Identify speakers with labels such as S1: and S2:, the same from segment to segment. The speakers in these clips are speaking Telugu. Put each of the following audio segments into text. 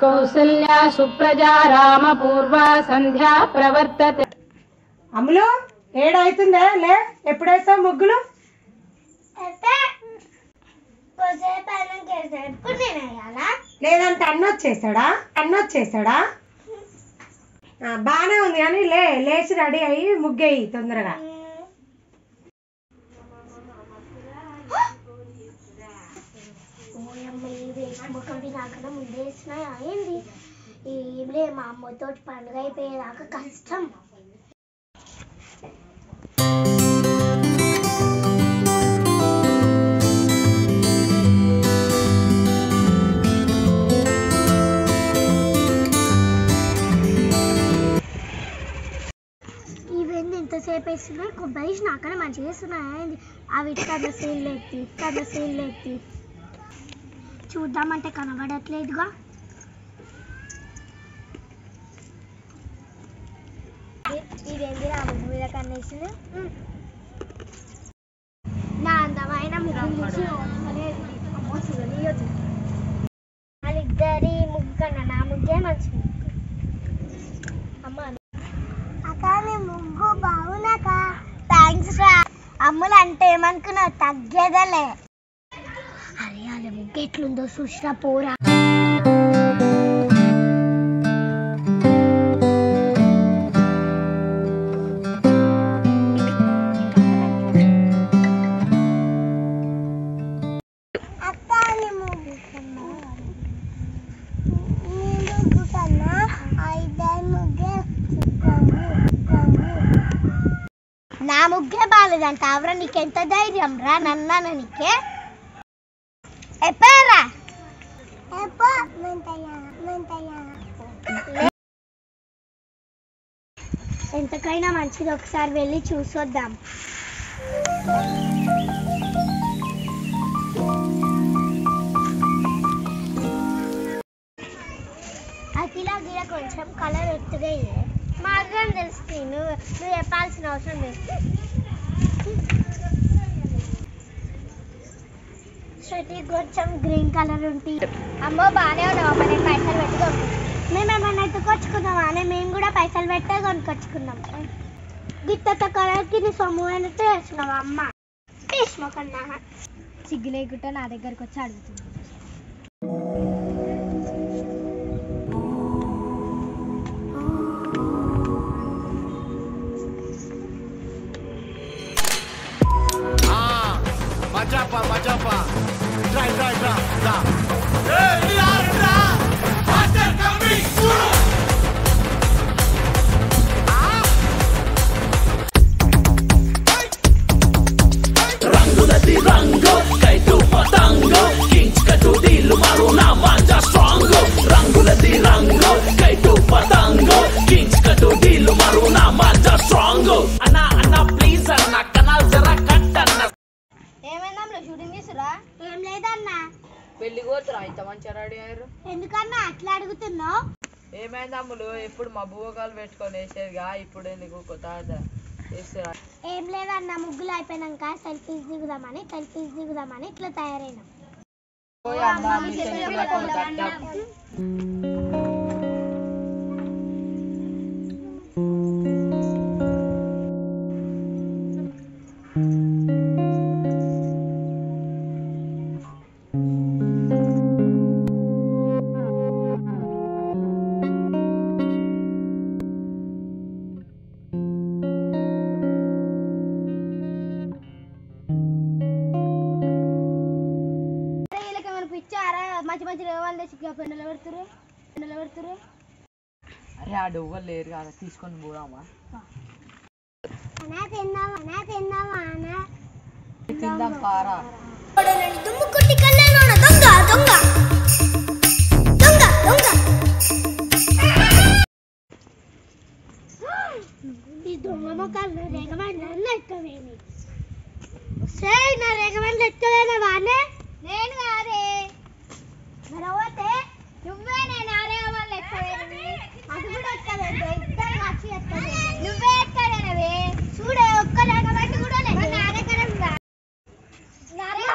S1: కౌసల్యా సుప్రజా రామ పూర్వ సంధ్యా ప్రవర్తతే
S2: అమ్ములు ఏడవుతుందా లే ఎప్పుడేస్తావు ముగ్గులు లేదంటే అన్న వచ్చేసాడా అన్న వచ్చేసాడా ఆ, బానే ఉంది కానీ లే లేచి రెడీ అయ్యి ముగ్గేయి తొందరగా
S3: ఏంది ఏంలే మా అమ్మతో పండుగ అయిపోయేదాకా కష్టం ఇవన్నీ ఎంతసేపు వేస్తున్నాయి కొబ్బరి నాకనే మంచిగా వేస్తున్నాయి ఏంది అవి కన్న సీన్లు ఎత్తి కన్న సీన్లు ఎత్తి చూద్దామంటే కనబడట్లేదుగా ఇదేంటి నా ముగ్గు మీద కన్నేసింది నా అందమైన ముగ్గు చూసి అనేది అమ్మో చూడనీయొద్దు వాళ్ళిద్దరి ముగ్గు కన్నా నా ముగ్గే మంచిది అమ్మ అక్క నీ ముగ్గు బాగున్నాక థ్యాంక్స్ రా అమ్ములు అంటే ఏమనుకున్నావు తగ్గేదలే అరే వాళ్ళ ముగ్గు ఎట్లుందో చూసిరా పోరా అక్క నీ ముగ్గు కన్నా నీ ముగ్గు కన్నా ఐదారు ముగ్గే నా ముగ్గే బాలేదంట అవరా నీకెంత ధైర్యం రా నన్నాన నీకే ఎప్పారా ఎంతకైనా మంచిది ఒకసారి వెళ్ళి చూసొద్దాం అఖిల గిల కొంచెం కలర్ ఒత్తుగా మాత్రం తెలుస్తుంది నువ్వు నువ్వు చెప్పాల్సిన అవసరం లేదు శృతి కొంచెం గ్రీన్ కలర్ ఉంటుంది అమ్మో బాగానే ఉన్నావు అమ్మ నేను పైసలు పెట్టి కొనుక్కుంటాం మేము ఏమన్నా ఎత్తుకొచ్చుకుందామా అని మేము కూడా పైసలు పెట్టే కొనుక్కొచ్చుకున్నాం గిత్త కలర్కి నీ సొమ్ము అయితే వేసినావా అమ్మ తీసుకోకన్నా సిగ్గు లేకుండా నా దగ్గరకు వచ్చి అడుగుతుంది
S4: Majapa, majapa. Try, try, try, try.
S3: ఏమైందా షూటింగ్ తీసురా ఏం లేదన్నా
S1: పెళ్లి పోతురా ఇంత మంచిగా రెడీ అయ్యారు
S3: ఎందుకన్నా అట్లా అడుగుతున్నావు
S1: ఏమైంది అమ్ములు ఎప్పుడు మా బువ్వకాలు పెట్టుకొని వేసేదిగా ఇప్పుడు ఎందుకు కొత్త వేస్తురా
S3: ఏం లేదన్నా ముగ్గులు అయిపోయినాక సెల్ఫీస్ దిగుదామని సెల్ఫీస్ దిగుదామని ఇట్లా తయారైనా వీళ్ళకి ఏమైనా పిచ్చారా మంచి మంచి రేవాళ్ళు తెచ్చి పెండలు పెడుతురు పెండలు పెడుతురు
S1: అరే ఆ డొవ్వలు లేరు కదా తీసుకొని పోదామా
S3: అనా తిందామా అనా తిందామా అనా
S1: తిందాం పారా
S3: దుమ్ము కొట్టి కళ్ళలోన దొంగ దొంగ దొంగ దొంగ ఈ దొంగ మొక్కలు రేగమండలు ఎక్కవేమి సే నా రేగమండలు ఎక్కలేనా వానే నేను కాదే మరొకతే నువ్వే నేను ఆ రేగమండలు ఎక్కవేమి అది కూడా ఎక్కలేదు ఇద్దరు వచ్చి ఎక్కలేదు నువ్వే ఎక్కలేనవే చూడే ఒక్క రేగమండి కూడా లేదు నా దగ్గర ఉందా నా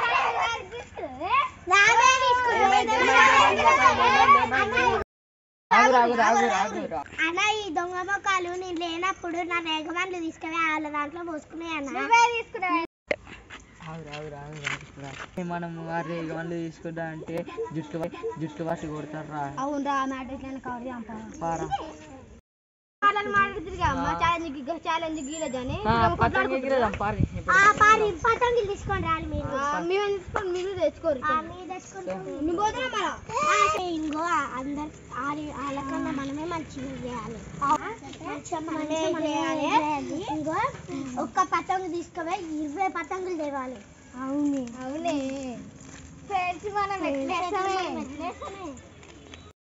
S1: రాగు రాగు రాగు రా
S3: అన్న ఈ దొంగ మొక్కలు నేను లేనప్పుడు నా రేగమండ్లు తీసుకుని వాళ్ళ దాంట్లో పోసుకున్నాయి అన్న నువ్వే తీసుకున్నా
S1: రాగు రాగు రాగు రాగు మనము ఆ రేగన్లు తీసుకుంటా అంటే జుట్టు పట్టి- జుట్టు పట్టి కొడతారు రా
S3: అవును రా మ్యాటర్ ఇట్లా కవర్ చంపాలి
S1: పారా
S3: వాళ్ళని మాట్లాడుతుంది అమ్మ ఛాలెంజ్ ఛాలెంజ్ గీలదని
S1: పతంగి ఎగిరేదాం పారి
S3: ఆ పారి పతంగులు తీసుకొని రాలి మీరు మేము తీసుకొని మీరు తెచ్చుకోరు మీరు తెచ్చుకుంటాం మేము పోతున్నాం మళ్ళా ఇంకో అందరు వాళ్ళకన్నా మనమే మంచిగా చేయాలి మంచిగా చేయాలి ఇంకో ఒక్క పతంగు తీసుకుపోయి ఇరవై పతంగులు తేవాలి అవును అవునే ఫ్రెండ్స్ మనం ఎట్లేస్తామే